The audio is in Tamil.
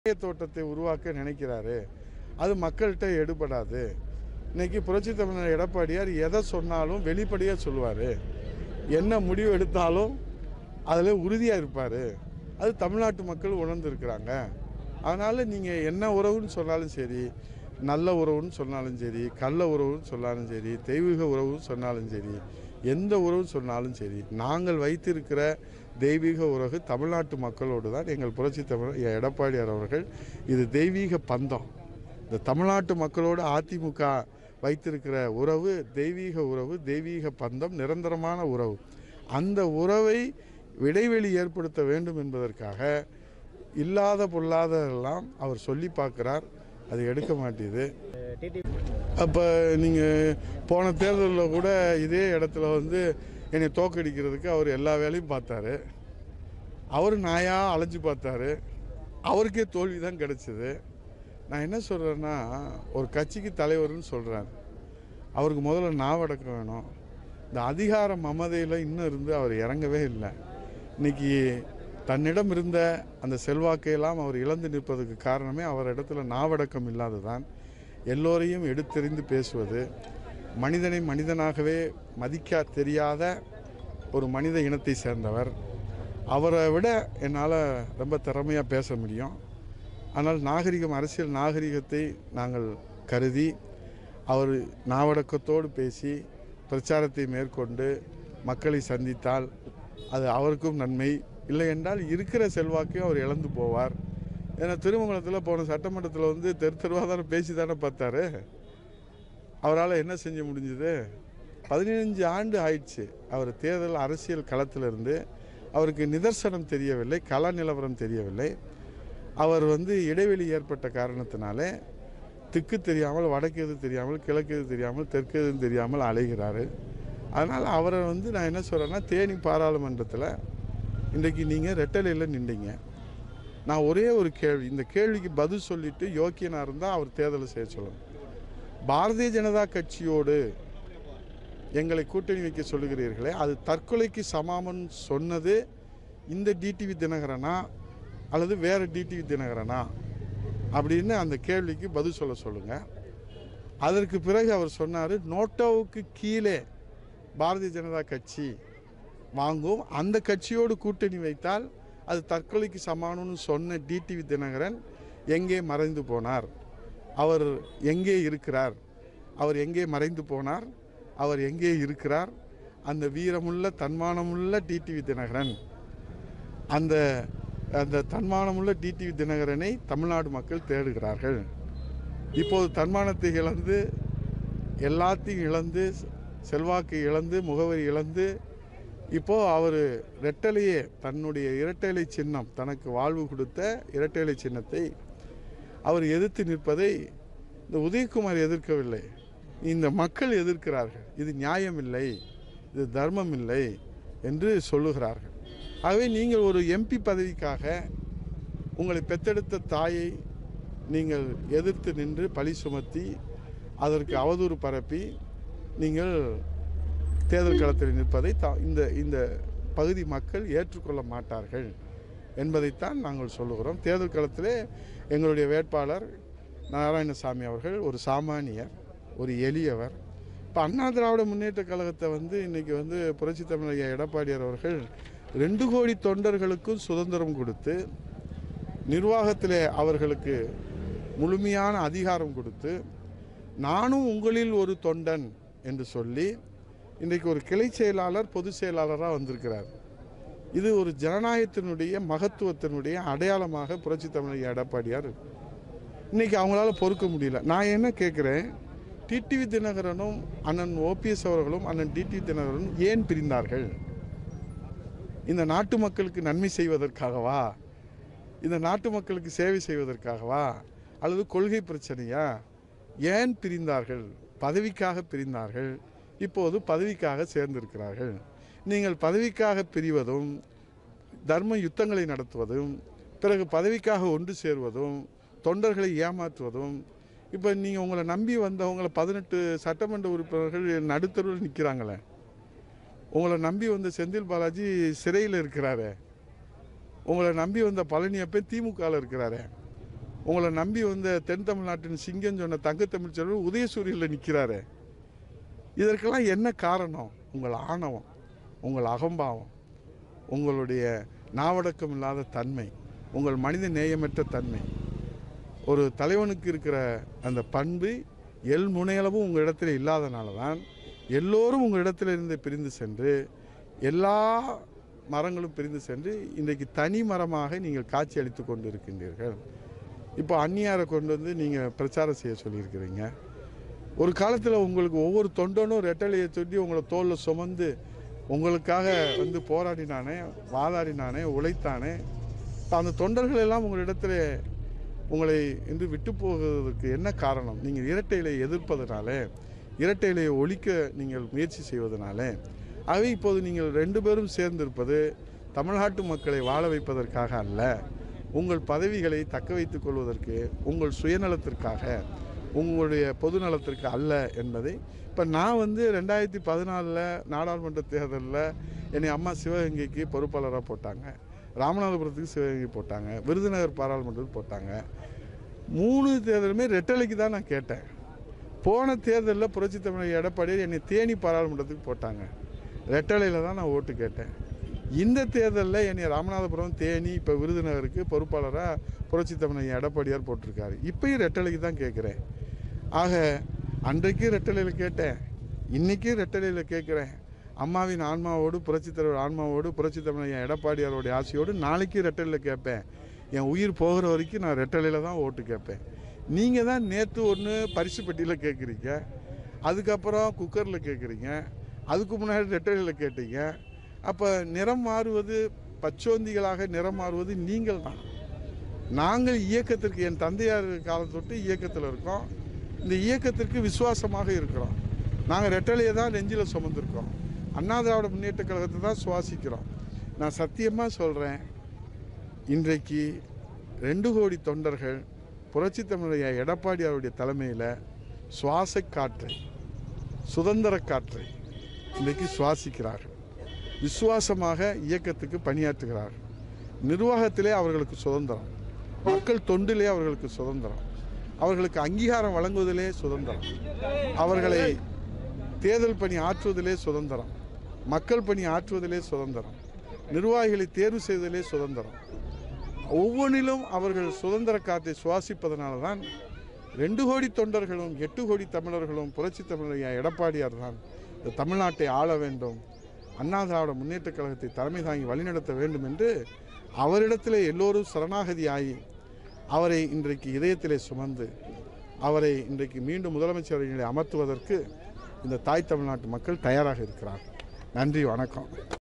சாராய தோட்டத்தை உருவாக்க நினைக்கிறாரு அது மக்கள்கிட்ட எடுபடாது இன்னைக்கு புரட்சி தமிழர் எடப்பாடியார் எதை சொன்னாலும் வெளிப்படையாக சொல்லுவார் என்ன முடிவு எடுத்தாலும் அதில் உறுதியாக இருப்பார் அது தமிழ்நாட்டு மக்கள் உணர்ந்துருக்கிறாங்க அதனால் நீங்கள் என்ன உறவுன்னு சொன்னாலும் சரி நல்ல உறவுன்னு சொன்னாலும் சரி கள்ள உறவுன்னு சொன்னாலும் சரி தெய்வீக உறவுன்னு சொன்னாலும் சரி எந்த உறவு சொன்னாலும் சரி நாங்கள் வைத்திருக்கிற தெய்வீக உறவு தமிழ்நாட்டு மக்களோடு தான் எங்கள் புரட்சி தமிழர் எடப்பாடியார் அவர்கள் இது தெய்வீக பந்தம் இந்த தமிழ்நாட்டு மக்களோடு அதிமுக வைத்திருக்கிற உறவு தெய்வீக உறவு தெய்வீக பந்தம் நிரந்தரமான உறவு அந்த உறவை இடைவெளி ஏற்படுத்த வேண்டும் என்பதற்காக இல்லாத பொல்லாததெல்லாம் அவர் சொல்லி பார்க்கிறார் அது எடுக்க மாட்டேது அப்போ நீங்கள் போன தேர்தலில் கூட இதே இடத்துல வந்து என்னை தோக்கடிக்கிறதுக்கு அவர் எல்லா வேலையும் பார்த்தாரு அவர் நாயாக அலைஞ்சு பார்த்தாரு அவருக்கே தோல்வி தான் கிடைச்சிது நான் என்ன சொல்கிறேன்னா ஒரு கட்சிக்கு தலைவர்னு சொல்கிறார் அவருக்கு முதல்ல நாவடக்கம் வேணும் இந்த அதிகார மமதையில் இன்னும் இருந்து அவர் இறங்கவே இல்லை இன்னைக்கு தன்னிடம் இருந்த அந்த செல்வாக்கையெல்லாம் அவர் இழந்து நிற்பதற்கு காரணமே அவர் இடத்துல நாவடக்கம் இல்லாததான் எல்லோரையும் எடுத்தெறிந்து பேசுவது மனிதனை மனிதனாகவே மதிக்க தெரியாத ஒரு மனித இனத்தை சேர்ந்தவர் அவரை விட என்னால் ரொம்ப திறமையாக பேச முடியும் ஆனால் நாகரிகம் அரசியல் நாகரிகத்தை நாங்கள் கருதி அவர் நாவடக்கத்தோடு பேசி பிரச்சாரத்தை மேற்கொண்டு மக்களை சந்தித்தால் அது அவருக்கும் நன்மை இல்லை என்றால் இருக்கிற செல்வாக்கையும் அவர் இழந்து போவார் ஏன்னா திருமங்கலத்தில் போன சட்டமன்றத்தில் வந்து தெரு தெருவாக தானே பேசி தானே பார்த்தாரு அவரால் என்ன செஞ்ச முடிஞ்சது பதினஞ்சு ஆண்டு ஆயிடுச்சு அவர் தேர்தல் அரசியல் களத்திலிருந்து அவருக்கு நிதர்சனம் தெரியவில்லை கள நிலவரம் தெரியவில்லை அவர் வந்து இடைவெளி ஏற்பட்ட காரணத்தினாலே திக்கு தெரியாமல் வடக்கு எது தெரியாமல் கிழக்கு எது தெரியாமல் தெற்கு எதுவும் தெரியாமல் அலைகிறாரு அதனால் அவரை வந்து நான் என்ன சொல்கிறேன்னா தேனி பாராளுமன்றத்தில் இன்றைக்கு நீங்கள் ரெட்டலையில் நின்றீங்க நான் ஒரே ஒரு கேள்வி இந்த கேள்விக்கு பதில் சொல்லிட்டு யோக்கியனாக இருந்தால் அவர் தேர்தலை செய்ய சொல்லணும் பாரதிய ஜனதா கட்சியோடு எங்களை கூட்டணி வைக்க சொல்லுகிறீர்களே அது தற்கொலைக்கு சமாமன் சொன்னது இந்த டிடிவி தினகரனா அல்லது வேறு டிடிவி தினகரனா அப்படின்னு அந்த கேள்விக்கு பதில் சொல்ல சொல்லுங்கள் அதற்கு பிறகு அவர் சொன்னார் நோட்டோவுக்கு கீழே பாரதிய ஜனதா கட்சி வாங்கும் அந்த கட்சியோடு கூட்டணி வைத்தால் அது தற்கொலைக்கு சமானம்னு சொன்ன டிடிவி தினகரன் எங்கே மறைந்து போனார் அவர் எங்கே இருக்கிறார் அவர் எங்கே மறைந்து போனார் அவர் எங்கே இருக்கிறார் அந்த வீரமுள்ள தன்மானமுள்ள டிடிவி தினகரன் அந்த அந்த தன்மானமுள்ள டிடிவி தினகரனை தமிழ்நாடு மக்கள் தேடுகிறார்கள் இப்போது தன்மானத்தை இழந்து எல்லாத்தையும் இழந்து செல்வாக்கு இழந்து முகவரி இழந்து இப்போது அவர் ரெட்டலையே தன்னுடைய இரட்டைலை சின்னம் தனக்கு வாழ்வு கொடுத்த இரட்டைலை சின்னத்தை அவர் எதிர்த்து நிற்பதை இந்த உதயகுமார் எதிர்க்கவில்லை இந்த மக்கள் எதிர்க்கிறார்கள் இது நியாயமில்லை இது தர்மம் இல்லை என்று சொல்லுகிறார்கள் ஆகவே நீங்கள் ஒரு எம்பி பதவிக்காக உங்களை பெத்தெடுத்த தாயை நீங்கள் எதிர்த்து நின்று பழி சுமத்தி அதற்கு அவதூறு பரப்பி நீங்கள் தேர்தல் களத்தில் நிற்பதை த இந்த இந்த பகுதி மக்கள் ஏற்றுக்கொள்ள மாட்டார்கள் என்பதைத்தான் நாங்கள் சொல்லுகிறோம் தேர்தல் களத்திலே எங்களுடைய வேட்பாளர் நாராயணசாமி அவர்கள் ஒரு சாமானியர் ஒரு எளியவர் இப்போ அண்ணா திராவிட முன்னேற்ற கழகத்தை வந்து இன்றைக்கி வந்து புரட்சி தமிழர் ஐயா எடப்பாடியார் அவர்கள் ரெண்டு கோடி தொண்டர்களுக்கும் சுதந்திரம் கொடுத்து நிர்வாகத்திலே அவர்களுக்கு முழுமையான அதிகாரம் கொடுத்து நானும் உங்களில் ஒரு தொண்டன் என்று சொல்லி இன்றைக்கு ஒரு கிளை செயலாளர் பொதுச் செயலாளராக வந்திருக்கிறார் இது ஒரு ஜனநாயகத்தினுடைய மகத்துவத்தினுடைய அடையாளமாக புரட்சி தமிழக எடப்பாடியார் இருக்கு. இன்னைக்கு அவங்களால பொறுக்க முடியல நான் என்ன கேட்குறேன் டிடிவி தினகரனும் அண்ணன் ஓபிஎஸ் அவர்களும் அண்ணன் டிடிவி தினகரனும் ஏன் பிரிந்தார்கள் இந்த நாட்டு மக்களுக்கு நன்மை செய்வதற்காகவா இந்த நாட்டு மக்களுக்கு சேவை செய்வதற்காகவா அல்லது கொள்கை பிரச்சனையா ஏன் பிரிந்தார்கள் பதவிக்காக பிரிந்தார்கள் இப்போது பதவிக்காக சேர்ந்திருக்கிறார்கள் நீங்கள் பதவிக்காக பிரிவதும் தர்ம யுத்தங்களை நடத்துவதும் பிறகு பதவிக்காக ஒன்று சேருவதும் தொண்டர்களை ஏமாற்றுவதும் இப்போ நீங்கள் உங்களை நம்பி வந்தவங்களை பதினெட்டு சட்டமன்ற உறுப்பினர்கள் நடுத்தருவில் நிற்கிறாங்களே உங்களை நம்பி வந்த செந்தில் பாலாஜி சிறையில் இருக்கிறாரே உங்களை நம்பி வந்த பழனியப்பன் திமுகவில் இருக்கிறாரே உங்களை நம்பி வந்த தென் தமிழ்நாட்டின் சிங்கம் சொன்ன தங்க தமிழ்ச்செல்வன் உதயசூரியனில் நிற்கிறாரு இதற்கெல்லாம் என்ன காரணம் உங்கள் ஆணவம் உங்கள் அகம்பாவம் உங்களுடைய நாவடக்கம் இல்லாத தன்மை உங்கள் மனித நேயமற்ற தன்மை ஒரு தலைவனுக்கு இருக்கிற அந்த பண்பு எல் முனையளவும் உங்கள் இடத்துல இல்லாதனால தான் எல்லோரும் உங்கள் இடத்துல இருந்து பிரிந்து சென்று எல்லா மரங்களும் பிரிந்து சென்று இன்றைக்கு தனி மரமாக நீங்கள் காட்சி அளித்து கொண்டு இருக்கின்றீர்கள் இப்போ அந்நியாரை கொண்டு வந்து நீங்கள் பிரச்சாரம் செய்ய சொல்லியிருக்கிறீங்க ஒரு காலத்தில் உங்களுக்கு ஒவ்வொரு தொண்டனும் ரெட்டலையை சொல்லி உங்களை தோளில் சுமந்து உங்களுக்காக வந்து போராடினானே வாதாடினானே உழைத்தானே இப்ப அந்த தொண்டர்கள் எல்லாம் உங்களிடத்தில் உங்களை இன்று விட்டு போவதற்கு என்ன காரணம் நீங்கள் இரட்டை இலையை எதிர்ப்பதனாலே இரட்டை இலையை ஒழிக்க நீங்கள் முயற்சி செய்வதனாலே ஆகவே இப்போது நீங்கள் ரெண்டு பேரும் சேர்ந்திருப்பது தமிழ்நாட்டு மக்களை வாழ வைப்பதற்காக அல்ல உங்கள் பதவிகளை தக்க வைத்துக் கொள்வதற்கு உங்கள் சுயநலத்திற்காக உங்களுடைய பொது நலத்திற்கு அல்ல என்பதை இப்போ நான் வந்து ரெண்டாயிரத்தி பதினாலில் நாடாளுமன்ற தேர்தலில் என்னை அம்மா சிவகங்கைக்கு பொறுப்பாளராக போட்டாங்க ராமநாதபுரத்துக்கு சிவகங்கை போட்டாங்க விருதுநகர் பாராளுமன்றத்துக்கு போட்டாங்க மூணு தேர்தலுமே ரெட்டலைக்கு தான் நான் கேட்டேன் போன தேர்தலில் புரட்சி தமிழர் எடப்பாடியார் என்னை தேனி பாராளுமன்றத்துக்கு போட்டாங்க ரெட்டலையில் தான் நான் ஓட்டு கேட்டேன் இந்த தேர்தலில் என்னை ராமநாதபுரம் தேனி இப்போ விருதுநகருக்கு பொறுப்பாளராக புரட்சி தமிழர் எடப்பாடியார் போட்டிருக்காரு இப்பயும் ரெட்டலைக்கு தான் கேட்குறேன் ஆக அன்றைக்கு ரெட்டலையில் கேட்டேன் இன்றைக்கும் ரெட்டலையில் கேட்குறேன் அம்மாவின் ஆன்மாவோடு புரட்சித் தலைவர் ஆன்மாவோடு புரட்சி தமிழர் என் எடப்பாடியாரோடைய ஆசையோடு நாளைக்கு ரெட்டலையில் கேட்பேன் என் உயிர் போகிற வரைக்கும் நான் ரெட்டலையில் தான் ஓட்டு கேட்பேன் நீங்கள் தான் நேற்று ஒன்று பரிசு பெட்டியில் கேட்குறீங்க அதுக்கப்புறம் குக்கரில் கேட்குறீங்க அதுக்கு முன்னாடி ரெட்டலையில் கேட்டீங்க அப்போ நிறம் மாறுவது பச்சோந்திகளாக நிறம் மாறுவது நீங்கள் தான் நாங்கள் இயக்கத்திற்கு என் தந்தையார் காலம் தொட்டு இயக்கத்தில் இருக்கோம் இந்த இயக்கத்திற்கு விசுவாசமாக இருக்கிறோம் நாங்கள் ரெட்டலையை தான் நெஞ்சில் சுமந்திருக்கோம் அண்ணா திராவிட முன்னேற்ற கழகத்தை தான் சுவாசிக்கிறோம் நான் சத்தியமாக சொல்கிறேன் இன்றைக்கு ரெண்டு கோடி தொண்டர்கள் புரட்சி தமிழர் எடப்பாடியாருடைய தலைமையில் சுவாச காற்றை சுதந்திர காற்றை இன்றைக்கு சுவாசிக்கிறார்கள் விசுவாசமாக இயக்கத்துக்கு பணியாற்றுகிறார்கள் நிர்வாகத்திலே அவர்களுக்கு சுதந்திரம் மக்கள் தொண்டிலே அவர்களுக்கு சுதந்திரம் அவர்களுக்கு அங்கீகாரம் வழங்குவதிலே சுதந்திரம் அவர்களை தேர்தல் பணி ஆற்றுவதிலே சுதந்திரம் மக்கள் பணி ஆற்றுவதிலே சுதந்திரம் நிர்வாகிகளை தேர்வு செய்வதிலே சுதந்திரம் ஒவ்வொன்றிலும் அவர்கள் சுதந்திர காற்றை சுவாசிப்பதனால தான் ரெண்டு கோடி தொண்டர்களும் எட்டு கோடி தமிழர்களும் புரட்சி தமிழர் எடப்பாடியார் தான் இந்த தமிழ்நாட்டை ஆள வேண்டும் அண்ணா திராவிட முன்னேற்ற கழகத்தை தலைமை தாங்கி வழிநடத்த வேண்டும் என்று அவரிடத்திலே எல்லோரும் சரணாகதி ஆகி அவரை இன்றைக்கு இதயத்திலே சுமந்து அவரை இன்றைக்கு மீண்டும் முதலமைச்சரை அமர்த்துவதற்கு இந்த தாய் தமிழ்நாட்டு மக்கள் தயாராக இருக்கிறார் நன்றி வணக்கம்